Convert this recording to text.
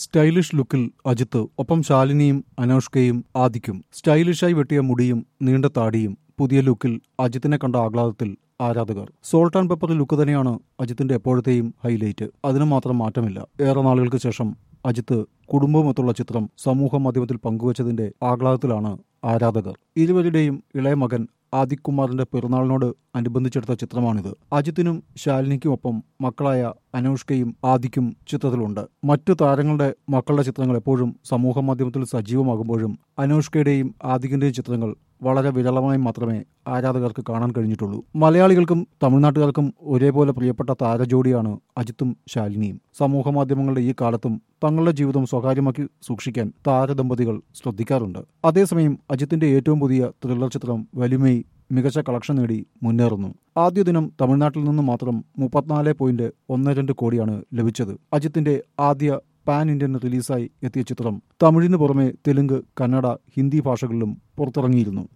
stylish ലുക്കിൽ അജിത്ത് ഒപ്പം ശാലിനിയും അനൗഷ്കയും ആദിക്കും സ്റ്റൈലിഷായി വെട്ടിയ മുടിയും നീണ്ട താടിയും പുതിയ ലുക്കിൽ അജിത്തിനെ കണ്ട ആഹ്ലാദത്തിൽ ആരാധകർ സോൾട്ട് ആൻഡ് പെപ്പർ ലുക്ക് തന്നെയാണ് അജിത്തിന്റെ എപ്പോഴത്തെയും ഹൈലൈറ്റ് അതിന് മാത്രം മാറ്റമില്ല ഏറെ നാളുകൾക്ക് ശേഷം അജിത്ത് കുടുംബവുമൊത്തുള്ള ചിത്രം സമൂഹ മാധ്യമത്തിൽ പങ്കുവച്ചതിന്റെ ആഹ്ലാദത്തിലാണ് ആരാധകർ ഇരുവരുടെയും ഇളയ മകൻ ആദിക് കുമാറിന്റെ പിറന്നാളിനോട് അനുബന്ധിച്ചെടുത്ത ചിത്രമാണിത് അജിത്തിനും ശാലിനിക്കുമൊപ്പം മക്കളായ അനൗഷ്കയും ആദിക്കും ചിത്രത്തിലുണ്ട് മറ്റു താരങ്ങളുടെ മക്കളുടെ ചിത്രങ്ങൾ എപ്പോഴും സമൂഹ മാധ്യമത്തിൽ സജീവമാകുമ്പോഴും അനൗഷ്കയുടെയും ആദികിന്റെയും ചിത്രങ്ങൾ വളരെ വിരളമായി മാത്രമേ ആരാധകർക്ക് കാണാൻ കഴിഞ്ഞിട്ടുള്ളൂ മലയാളികൾക്കും തമിഴ്നാട്ടുകാർക്കും ഒരേപോലെ പ്രിയപ്പെട്ട താരജോഡിയാണ് അജിത്തും ശാലിനിയും സമൂഹ മാധ്യമങ്ങളുടെ ഈ കാലത്തും തങ്ങളുടെ ജീവിതം സ്വകാര്യമാക്കി സൂക്ഷിക്കാൻ താരദമ്പതികൾ ശ്രദ്ധിക്കാറുണ്ട് അതേസമയം അജിത്തിന്റെ ഏറ്റവും പുതിയ ത്രില്ലർ ചിത്രം വലിമൈ മികച്ച കളക്ഷൻ നേടി മുന്നേറുന്നു ആദ്യ ദിനം തമിഴ്നാട്ടിൽ നിന്ന് മാത്രം മുപ്പത്തിനാല് പോയിന്റ് ഒന്ന് രണ്ട് കോടിയാണ് ലഭിച്ചത് അജിത്തിന്റെ ആദ്യ പാൻ ഇന്ത്യൻ റിലീസായി എത്തിയ ചിത്രം തമിഴിന് പുറമെ തെലുങ്ക് കന്നഡ ഹിന്ദി ഭാഷകളിലും പുറത്തിറങ്ങിയിരുന്നു